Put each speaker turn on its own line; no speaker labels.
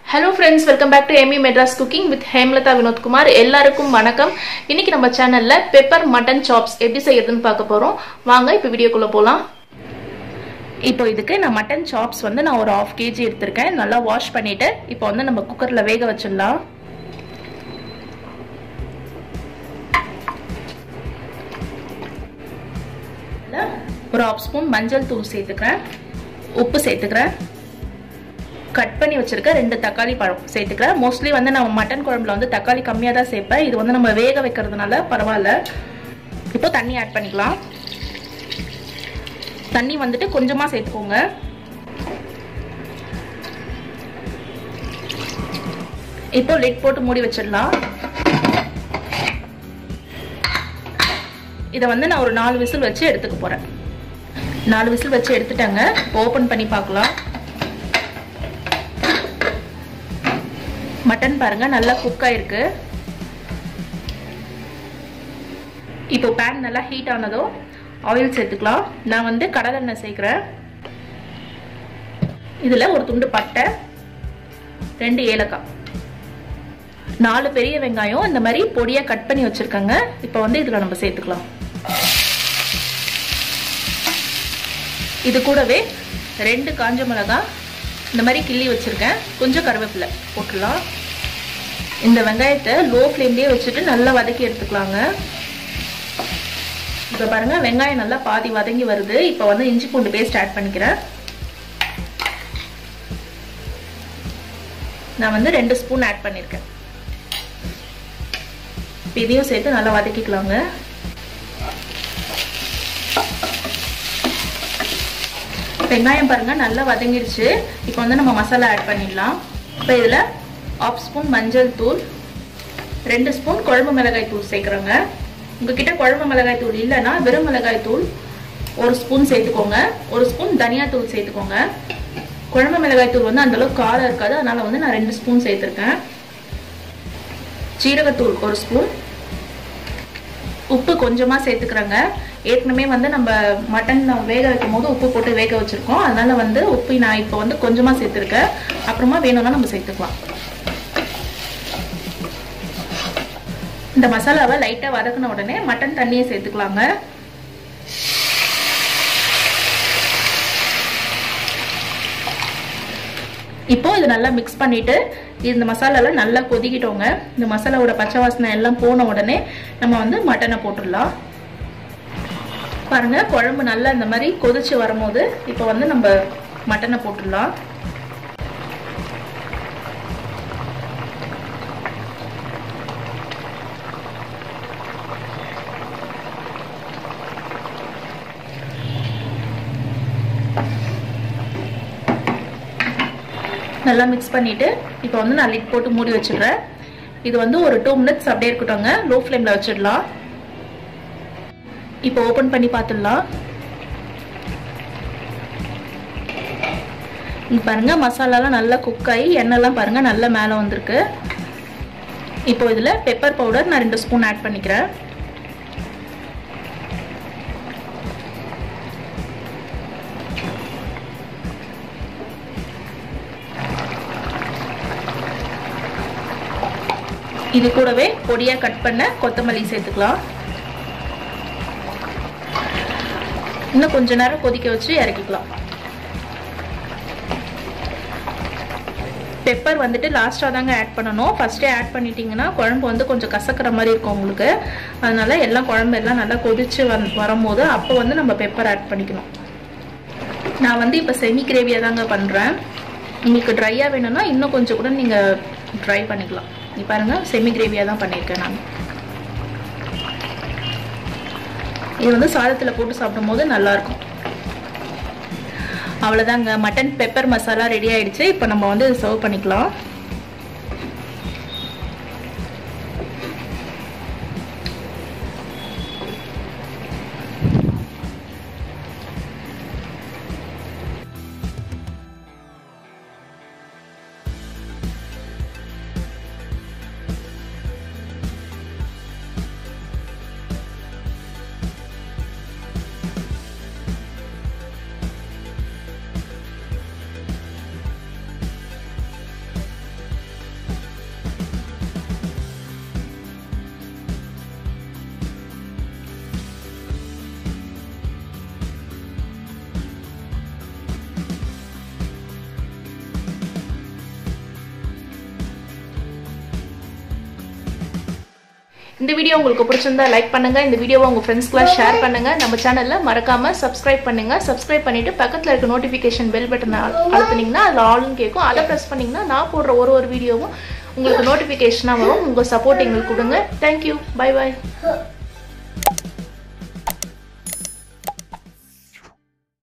hello friends welcome back to Amy Madras cooking with Hemalatha Vinodkumar எல்லாருக்கும் வணக்கம் இன்னைக்கு நம்ம சேனல்ல பெப்பர் மட்டன் சாப்ஸ் எப்படி செய்யறதுன்னு பார்க்க போறோம் வாங்க இப்போ வீடியோக்குள்ள போலாம் இப்போ இதுக்கு நான் மட்டன் சாப்ஸ் வந்து நான் ஒரு ஆஃப் கேஜி எடுத்திருக்கேன் நல்லா வாஷ் பண்ணிட்டு இப்போ வந்து நம்ம குக்கர்ல வேக வச்சிடலாம் ஒரு ஆஃப் ஸ்பூன் மஞ்சள் தூள் சேர்த்துக்கிறேன் உப்பு சேர்த்துக்கிறேன் கட் பண்ணி வச்சிருக்க ரெண்டு தக்காளி பழம் சேர்த்துக்கிறேன் மோஸ்ட்லி வந்து நம்ம மட்டன் குழம்புல வந்து தக்காளி கம்மியாக தான் சேர்ப்பேன் இது வந்து நம்ம வேக வைக்கிறதுனால பரவாயில்ல இப்போ தண்ணி ஆட் பண்ணிக்கலாம் தண்ணி வந்துட்டு கொஞ்சமாக சேர்த்துக்கோங்க இப்போ லிட் போட்டு மூடி வச்சிடலாம் இதை வந்து நான் ஒரு நாலு விசில் வச்சு எடுத்துக்க போகிறேன் நாலு விசில் வச்சு எடுத்துட்டேங்க ஓப்பன் பண்ணி பார்க்கலாம் மட்டன் பாருங்க நல்லா குக் ஆயிருக்கு இப்போ பேன் நல்லா ஹீட் ஆனதும் ஆயில் சேர்த்துக்கலாம் நான் வந்து கடலெண்ணெய் சேர்க்குறேன் இதில் ஒரு துண்டு பட்டை ரெண்டு ஏலக்காய் நாலு பெரிய வெங்காயம் இந்த மாதிரி பொடியாக கட் பண்ணி வச்சுருக்கேங்க இப்போ வந்து இதில் நம்ம சேர்த்துக்கலாம் இது கூடவே ரெண்டு காஞ்ச மிளகாய் இந்த மாதிரி கிள்ளி வச்சுருக்கேன் கொஞ்சம் கருவேப்பிலை போட்டுடலாம் இந்த வெங்காயத்தை லோ ஃப்ளேம்லேயே வச்சுட்டு நல்லா வதக்கி எடுத்துக்கலாங்க இப்போ பாருங்கள் வெங்காயம் நல்லா பாதி வதங்கி வருது இப்போ வந்து இஞ்சி பூண்டு பேஸ்ட் ஆட் பண்ணிக்கிறேன் நான் வந்து ரெண்டு ஸ்பூன் ஆட் பண்ணியிருக்கேன் இப்போ இதையும் சேர்த்து நல்லா வதக்கிக்கலாங்க வெங்காயம் பாருங்க நல்லா வதங்கிடுச்சு இப்போ வந்து நம்ம மசாலா ஆட் பண்ணிடலாம் இப்போ இதில் ஆஃப் ஸ்பூன் மஞ்சள் தூள் ரெண்டு ஸ்பூன் குழம்பு மிளகாய் தூள் சேர்க்குறோங்க உங்ககிட்ட குழம்பு மிளகாய் தூள் இல்லைன்னா வெறும் மிளகாய் தூள் ஒரு ஸ்பூன் சேர்த்துக்கோங்க ஒரு ஸ்பூன் தனியா தூள் சேர்த்துக்கோங்க குழம்பு மிளகாய் தூள் வந்து அந்தளவுக்கு காரம் இருக்காது அதனால வந்து நான் ரெண்டு ஸ்பூன் சேர்த்துருக்கேன் சீரகத்தூள் ஒரு ஸ்பூன் உப்பு கொஞ்சமாக சேர்த்துக்கிறேங்க ஏற்கனவே வந்து நம்ம மட்டன் வேக வைக்கும் போது உப்பு போட்டு வேக வச்சுருக்கோம் அதனால வந்து உப்பு நான் இப்போ வந்து கொஞ்சமாக சேர்த்துருக்கேன் அப்புறமா வேணும்னா நம்ம சேர்த்துக்கலாம் இந்த மசாலாவை லைட்டாக வதக்கின உடனே மட்டன் தண்ணியை சேர்த்துக்கலாங்க இப்போ இது நல்லா மிக்ஸ் பண்ணிட்டு இந்த மசாலாலாம் நல்லா கொதிக்கிட்டோங்க இந்த மசாலாவோட பச்சை வாசனை எல்லாம் போன உடனே நம்ம வந்து மட்டனை போட்டுடலாம் பாருங்க குழம்பு நல்லா இந்த மாதிரி கொதிச்சு வரும்போது இப்போ வந்து நம்ம மட்டனை போட்டுடலாம் நல்லா மிக்ஸ் பண்ணிவிட்டு இப்போ வந்து நான் லிட் போட்டு மூடி வச்சிடுறேன் இது வந்து ஒரு டூ மினிட்ஸ் அப்படியே இருக்கட்டும்ங்க லோ ஃப்ளேமில் வச்சிடலாம் இப்போ ஓப்பன் பண்ணி பார்த்துடலாம் இங்கே பாருங்கள் மசாலாலாம் நல்லா குக் ஆகி எண்ணெய்லாம் பாருங்கள் நல்லா மேலே வந்திருக்கு இப்போ இதில் பெப்பர் பவுடர் நான் ரெண்டு ஸ்பூன் ஆட் பண்ணிக்கிறேன் இது கூடவே பொடியா கட் பண்ண கொத்தமல்லி சேர்த்துக்கலாம் இன்னும் கொஞ்ச நேரம் கொதிக்க வச்சு இறக்கிக்கலாம் பெப்பர் வந்துட்டு லாஸ்ட்டாக தாங்க ஆட் பண்ணணும் ஃபஸ்ட்டே ஆட் பண்ணிட்டீங்கன்னா குழம்பு வந்து கொஞ்சம் கசக்கிற மாதிரி இருக்கும் உங்களுக்கு அதனால எல்லாம் குழம்பு எல்லாம் நல்லா கொதிச்சு வந் வரும்போது அப்போ வந்து நம்ம பெப்பர் ஆட் பண்ணிக்கணும் நான் வந்து இப்போ செமி கிரேவியாக தாங்க பண்ணுறேன் உங்களுக்கு ட்ரையாக வேணும்னா இன்னும் கொஞ்சம் கூட நீங்கள் ட்ரை பண்ணிக்கலாம் நீ பாருங்க செமி கிரேவியாக தான் பண்ணியிருக்கேன் நான் இது வந்து சாதத்தில் போட்டு சாப்பிடும் போது நல்லாயிருக்கும் அவ்வளோதாங்க மட்டன் பெப்பர் மசாலா ரெடி ஆயிடுச்சு இப்போ நம்ம வந்து சர்வ் பண்ணிக்கலாம் இந்த வீடியோ உங்களுக்கு பிடிச்சிருந்தா லைக் பண்ணுங்க இந்த வீடியோவை உங்க ஃப்ரெண்ட்ஸ்க்குலாம் ஷேர் பண்ணுங்க நம்ம சேனல்ல மறக்காம சப்ஸ்கிரைப் பண்ணுங்க சப்ஸ்கிரைப் பண்ணிட்டு பக்கத்துல இருக்க நோட்டிஃபிகேஷன் பெல் பட்டன் அழுத்துனீங்கன்னா அதில் ஆல்னு கேட்கும் அதை ப்ரெஸ் பண்ணீங்கன்னா நான் போடுற ஒரு ஒரு வீடியோவும் உங்களுக்கு நோட்டிஃபிகேஷனாக வரும் உங்கள் சப்போர்ட் எங்களுக்கு கொடுங்க தேங்க்யூ பை பாய்